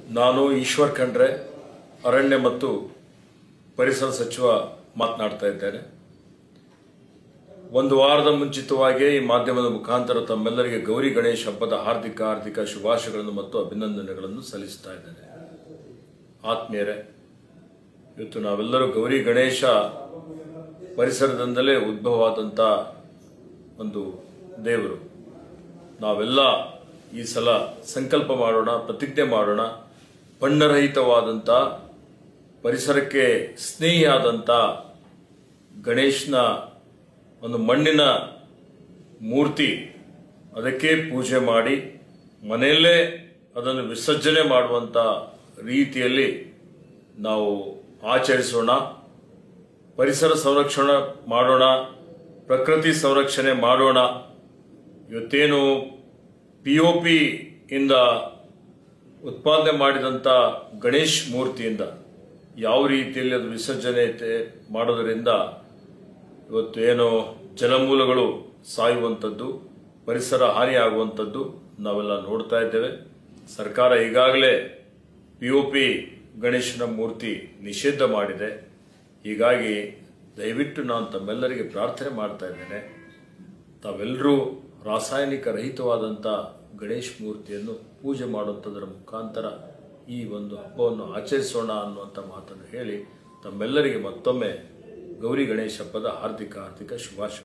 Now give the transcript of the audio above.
ನಾನು ಈಶ್ವರ್ ಖಂಡ್ರೆ ಅರಣ್ಯ ಮತ್ತು ಪರಿಸರ ಸಚಿವ ಮಾತನಾಡ್ತಾ ಇದ್ದೇನೆ ಒಂದು ವಾರದ ಮುಂಚಿತವಾಗಿ ಈ ಮಾಧ್ಯಮದ ಮುಖಾಂತರ ತಮ್ಮೆಲ್ಲರಿಗೆ ಗೌರಿ ಗಣೇಶ್ ಹಬ್ಬದ ಹಾರ್ದಿಕ ಹಾರ್ದಿಕ ಶುಭಾಶಯಗಳನ್ನು ಮತ್ತು ಅಭಿನಂದನೆಗಳನ್ನು ಸಲ್ಲಿಸ್ತಾ ಇದ್ದೇನೆ ಆತ್ಮೀಯರೇ ಇವತ್ತು ನಾವೆಲ್ಲರೂ ಗೌರಿ ಗಣೇಶ ಪರಿಸರದಿಂದಲೇ ಉದ್ಭವವಾದಂಥ ಒಂದು ದೇವರು ನಾವೆಲ್ಲ ಈ ಸಲ ಸಂಕಲ್ಪ ಮಾಡೋಣ ಪ್ರತಿಜ್ಞೆ ಮಾಡೋಣ ಬಣ್ಣರಹಿತವಾದಂಥ ಪರಿಸರಕ್ಕೆ ಸ್ನೇಹಿಯಾದಂಥ ಗಣೇಶನ ಒಂದು ಮಣ್ಣಿನ ಮೂರ್ತಿ ಅದಕ್ಕೆ ಪೂಜೆ ಮಾಡಿ ಮನೆಯಲ್ಲೇ ಅದನ್ನು ವಿಸರ್ಜನೆ ಮಾಡುವಂಥ ರೀತಿಯಲ್ಲಿ ನಾವು ಆಚರಿಸೋಣ ಪರಿಸರ ಸಂರಕ್ಷಣೆ ಮಾಡೋಣ ಪ್ರಕೃತಿ ಸಂರಕ್ಷಣೆ ಮಾಡೋಣ ಇವತ್ತೇನು ಪಿ ಒ ಪಿ ಇಂದ ಉತ್ಪಾದನೆ ಮಾಡಿದಂಥ ಗಣೇಶ್ ಮೂರ್ತಿಯಿಂದ ಯಾವ ರೀತಿಯಲ್ಲಿ ಅದು ವಿಸರ್ಜನೆ ತೆ- ಮಾಡೋದರಿಂದ ಇವತ್ತು ಏನು ಜಲಮೂಲಗಳು ಸಾಯುವಂಥದ್ದು ಪರಿಸರ ಹಾನಿಯಾಗುವಂಥದ್ದು ನಾವೆಲ್ಲ ನೋಡ್ತಾ ಇದ್ದೇವೆ ಸರ್ಕಾರ ಈಗಾಗಲೇ ಪಿ ಒ ಪಿ ಗಣೇಶನ ಮೂರ್ತಿ ನಿಷೇಧ ಮಾಡಿದೆ ಹೀಗಾಗಿ ದಯವಿಟ್ಟು ನಾನು ತಮ್ಮೆಲ್ಲರಿಗೆ ಪ್ರಾರ್ಥನೆ ಮಾಡ್ತಾ ಇದ್ದೇನೆ ತಾವೆಲ್ಲರೂ ರಾಸಾಯನಿಕ ರಹಿತವಾದಂಥ ಗಣೇಶ್ ಮೂರ್ತಿಯನ್ನು ಪೂಜೆ ಮಾಡುವಂಥದ್ರ ಮುಖಾಂತರ ಈ ಒಂದು ಹಬ್ಬವನ್ನು ಆಚರಿಸೋಣ ಅನ್ನುವಂಥ ಮಾತನ್ನು ಹೇಳಿ ತಮ್ಮೆಲ್ಲರಿಗೆ ಮತ್ತೊಮ್ಮೆ ಗೌರಿ ಗಣೇಶ ಹಬ್ಬದ ಹಾರ್ದಿಕ ಹಾರ್ದಿಕ ಶುಭಾಶಯ